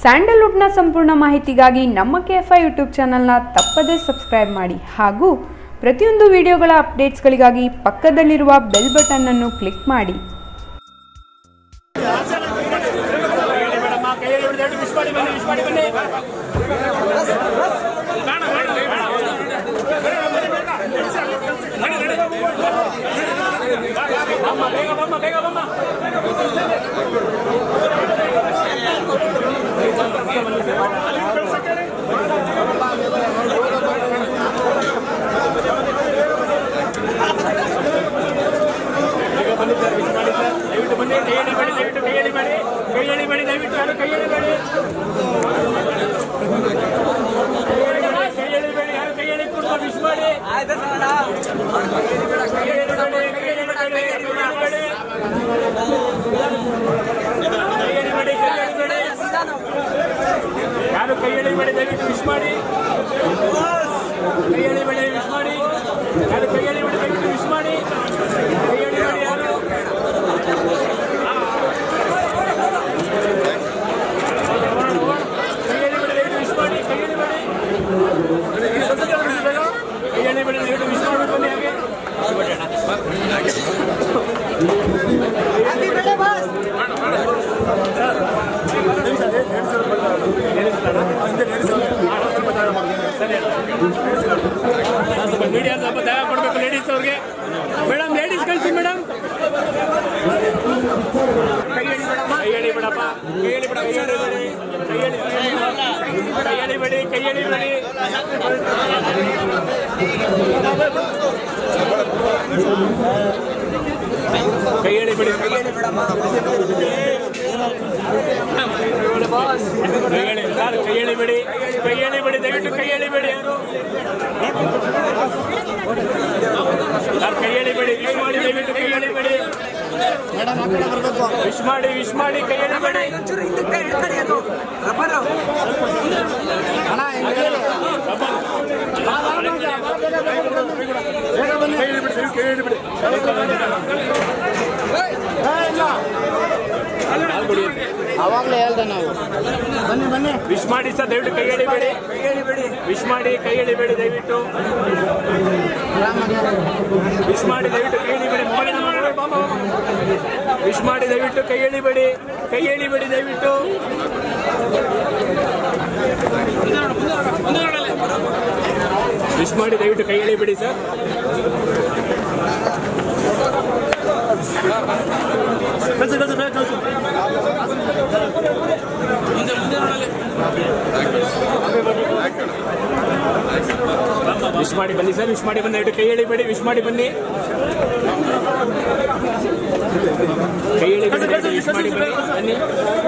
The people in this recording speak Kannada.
ಸ್ಯಾಂಡಲ್ವುಡ್ನ ಸಂಪೂರ್ಣ ಮಾಹಿತಿಗಾಗಿ ನಮ್ಮ ಕೆ ಎಫ್ ಐ ಯೂಟ್ಯೂಬ್ ಚಾನಲ್ನ ತಪ್ಪದೇ ಸಬ್ಸ್ಕ್ರೈಬ್ ಮಾಡಿ ಹಾಗೂ ಪ್ರತಿಯೊಂದು ವಿಡಿಯೋಗಳ ಅಪ್ಡೇಟ್ಸ್ಗಳಿಗಾಗಿ ಪಕ್ಕದಲ್ಲಿರುವ ಬೆಲ್ ಬಟನ್ ಅನ್ನು ಕ್ಲಿಕ್ ಮಾಡಿ ಮೇಡಮ್ಮ ಕೈಯಲ್ಲಿ ಹಿಡಿದು ವಿಶ್ ಮಾಡಿ ಬನ್ನಿ ವಿಶ್ ಮಾಡಿ ಬನ್ನಿ ಬಮ್ಮ ಬೇಗ ಬಮ್ಮ ಬೇಗ ಬಮ್ಮ ಬೇಗ ಬನ್ನಿ ಸರ್ ವಿಶ್ ಮಾಡಿ ಸರ್ ದಯವಿಟ್ಟು ಬನ್ನಿ ಕೈ ಎಳಿಬೇಡಿ ದಯವಿಟ್ಟು ಕೈ ಎಳಿಬೇಡಿ ಕೈ ಎಳಿಬೇಡಿ ದಯವಿಟ್ಟು ಯಾರು ಕೈ ಎಳಿಬೇಡಿ ಕೈ ಎಳಿಬೇಡಿ ಯಾರು ಕೈ ಎಳಿ ಕೊಡುವ ವಿಶ್ ಮಾಡಿ ಕೈ ಎಳಿಬೇಡಿ ಕೈ ಎಳಿಬೇಡಿ ಕೈ ಎಳಿಬೇಡಿ ಕೈ ಎಳಿಬೇಡಿ ಕೈ ಎಳಿಬೇಡಿ ಯಾರು ಕೈ ಎಳಿಬೇಡಿ ದಯವಿಟ್ಟು ವಿಶ್ ಮಾಡಿ ಕೈ ಎಳಿಬೇಡಿ ವಿಶ್ ಮಾಡಿ ಯಾರು ಕೈ ಎಳಿಬೇಡಿ ದಯವಿಟ್ಟು ವಿಶ್ ಮಾಡಿ ಕೈ ಎಳಿಬೇಡಿ ಯಾರು ಕೈ ಎಳಿಬೇಡಿ ದಯವಿಟ್ಟು ವಿಶ್ ಮಾಡಿ ಕೈ ಎಳಿಬೇಡಿ ಕೈ ಎಳಿಬೇಡಿ ದಯವಿಟ್ಟು ವಿಶ್ ಮಾಡ್ಬೇಕು ಬನ್ನಿ ಹಾಗೆ ಸ್ವಲ್ಪ ಮೀಡಿಯಾ ಸ್ವಲ್ಪ ದಯ ಕೊಡಬೇಕು ಲೇಡೀಸ್ ಅವ್ರಿಗೆ ಮೇಡಮ್ ಲೇಡೀಸ್ ಕಳಿಸಿ ಮೇಡಮ್ ಕೈ ಎಳಿ ಬಿಡಪ್ಪ ಕೈ ಎಳಿ ಬಿಡ ಕೈ ಎಳಿಬೇಡಿ ಕೈ ಎಳಿ ಕೈ ಎಳಿಬೇಡಿ ಕೈ ಎಳಿಬೇಡಿ ಕೈ ಎಳಿಬೇಡಿ ಕೈ ಎಳಿ ಕೈ ಎಳಿ ಸರ್ ಕೈ ಎಳಿಬೇಡಿ ಕೈ ಎಳಿಬೇಡಿ ದಯವಿಟ್ಟು ಕೈ ಎಳಿಬೇಡಿ ಯಾರು ಸರ್ ಕೈ ಎಳಿಬೇಡಿ ವಿಶ್ ಮಾಡಿ ದಯವಿಟ್ಟು ಕೈ ಎಳಿಬೇಡಿ ವಿಶ್ ಮಾಡಿ ವಿಶ್ ಮಾಡಿ ಕೈ ಎಳಿಬೇಡಿ ಅವಾಗಲೇ ಹೇಳ್ದೆ ನಾವು ಬನ್ನಿ ಬನ್ನಿ ವಿಶ್ ಮಾಡಿ ಸರ್ ದಯವಿಟ್ಟು ಕೈ ಎಳಿಬೇಡಿ ವಿಶ್ ಮಾಡಿ ಕೈ ಎಳಿಬೇಡಿ ದಯವಿಟ್ಟು ವಿಶ್ ಮಾಡಿ ದಯವಿಟ್ಟು ಕೈ ಎಳಿಬೇಡಿ ಮೊಬೈಲ್ ನೋಡಿ ಬಾ, ಬಾ, ಬಾ. ವಿಶ್ ಮಾಡಿ ದಯವಿಟ್ಟು ಕೈ ಎಳಿಬೇಡಿ ಕೈ ಎಳಿಬೇಡಿ ದಯವಿಟ್ಟು ವಿಶ್ ಮಾಡಿ ದಯವಿಟ್ಟು ಕೈ ಎಳಿಬೇಡಿ ಸರ್ ಕಳ್ಸಿ ಕಳ್ಸಿ ಬೇಗ ಕಳ್ಸಿ ವಿಶ್ ಮಾಡಿ ಬನ್ನಿ ಸರ್ ವಿಶ್ ಮಾಡಿ ಬನ್ನಿ ದಯವಿಟ್ಟು ಕೈ ಎಳಿಬೇಡಿ ವಿಶ್ ಮಾಡಿ ಬನ್ನಿ ಕೈ ಎಳಿಬೇಡಿ ದಯವಿಟ್ಟು ವಿಶ್ ಮಾಡಿ ಬನ್ನಿ ಬನ್ನಿ